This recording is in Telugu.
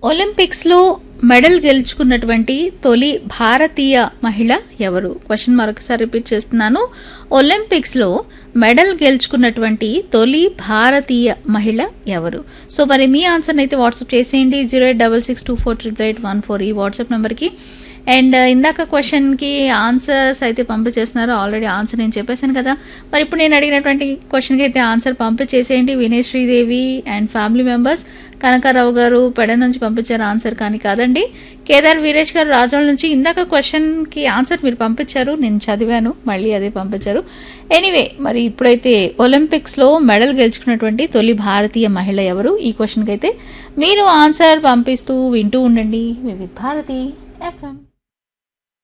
ఒలింపిక్స్లో మెడల్ గెలుచుకున్నటువంటి తొలి భారతీయ మహిళ ఎవరు క్వశ్చన్ మరొకసారి రిపీట్ చేస్తున్నాను ఒలింపిక్స్లో మెడల్ గెలుచుకున్నటువంటి తొలి భారతీయ మహిళ ఎవరు సో మరి మీ ఆన్సర్ని అయితే వాట్సాప్ చేసేయండి zero eight double six two four triple eight one four ఈ వాట్సాప్ నెంబర్కి అండ్ ఇందాక క్వశ్చన్కి ఆన్సర్స్ అయితే పంపించేస్తున్నారు ఆల్రెడీ ఆన్సర్ నేను చెప్పేశాను కదా మరి ఇప్పుడు నేను అడిగినటువంటి క్వశ్చన్కి అయితే ఆన్సర్ పంపించేసేయండి Vinay Sridevi and family members Kanaka Rao garu Peda నుంచి పంపించారు ఆన్సర్ కానీ కాదండి కేదార్ వీరేష్ గారు రాజోల నుంచి ఇందాక క్వశ్చన్కి ఆన్సర్ మీరు పంపించారు నేను చదివాను మళ్ళీ అదే పంపించారు ఎనీవే మరి ఇప్పుడైతే ఒలింపిక్స్లో మెడల్ గెలుచుకున్నటువంటి తొలి భారతీయ మహిళ ఎవరు ఈ క్వశ్చన్కి అయితే మీరు ఆన్సర్ పంపిస్తూ వింటూ ఉండండి వివిధ్ భారతి ఎఫ్ఎం